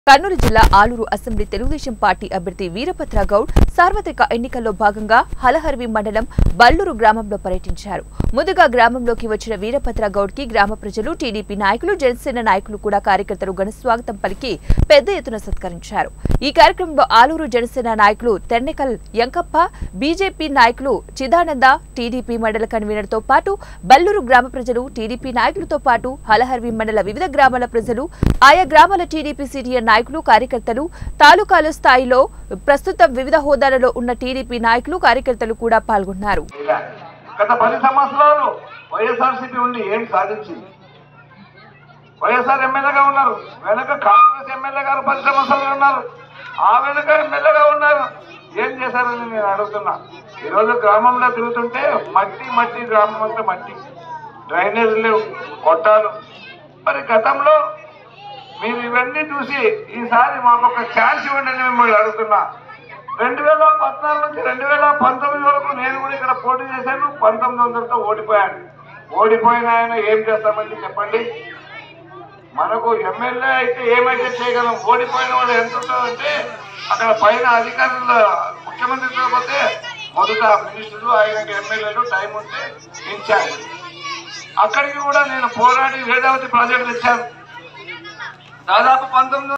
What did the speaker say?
కర్నూలు జిల్లా Aluru assembly Telugu Desam party అభ్యర్థి వీరభద్ర గౌడ్ సార్వత్రిక ఎన్నికల్లో భాగంగా హలహర్వి మండలం బల్లూరు గ్రామంలో పర్యటించారు ముందుగా గ్రామంలోకి వచ్చిన వీరభద్ర గౌడ్ కి గ్రామ ప్రజలు టీడీపీ నాయకులు జనసేన నాయకులు కూడా కార్యకర్తలు ఘన స్వాగతం పలికి పెద్ద ఎత్తున సత్కరించారు ఈ కార్యక్రమంలో ఆలూరు జనసేన నాయకులు తెన్నెకల్ యంకప్ప బీజేపీ నాయకులు చిదానంద టీడీపీ మండల కన్వీనర్ తో పాటు బల్లూరు గ్రామ ప్రజలు టీడీపీ నాయకులతో పాటు హలహర్వి మండల వివిధ గ్రామాల ప్రజలు ఆయా గ్రామాల టీడీపీ సీనియర్ నాయకులు కార్యకర్తలు తాలూకాల స్థాయిలో ప్రస్తుతం వివిధ హోదాలలో ఉన్న టీడీపీ నాయకులు కార్యకర్తలు కూడా పాల్గొన్నారు ఇలా గత పది సంవత్సరాలు వైఎస్ఆర్సీపీ ఉండి ఏం సాధించింది వైఎస్ఆర్ ఎమ్మెల్యేగా ఉన్నారు వెనక కాంగ్రెస్ ఎమ్మెల్యే గారు పది సంవత్సరాలు ఉన్నారు ఆ వెనుక ఎమ్మెల్యేగా ఉన్నారు ఏం చేశారని నేను అడుగుతున్నా ఈరోజు గ్రామంలో తిరుగుతుంటే మట్టి మట్టి గ్రామం అంతా మట్టి డ్రైనేజ్ లేవు కొట్టాలు మరి గతంలో మీరు ఇవన్నీ చూసి ఈసారి మాకు ఒక ఛాన్స్ ఇవ్వండి అని మిమ్మల్ని అడుగుతున్నా రెండు వేల పద్నాలుగు నుంచి రెండు వేల పంతొమ్మిది వరకు నేను కూడా ఇక్కడ పోటీ చేశాను పంతొమ్మిది వందలతో ఓడిపోయాను ఓడిపోయిన ఆయన ఏం చేస్తామండి చెప్పండి మనకు ఎమ్మెల్యే అయితే ఏమైతే చేయగలం ఓడిపోయిన వాళ్ళు ఎంత ఉంటుందంటే అక్కడ పైన అధికారులు ముఖ్యమంత్రితో పోతే మొదట మినిస్టర్లు ఆయనకి ఎమ్మెల్యేలు టైం ఉంటే ఇన్ఛార్జ్ అక్కడికి కూడా నేను పోరాడి వేదావతి ప్రాజెక్ట్ తెచ్చాను దాదాపు పంతొమ్మిది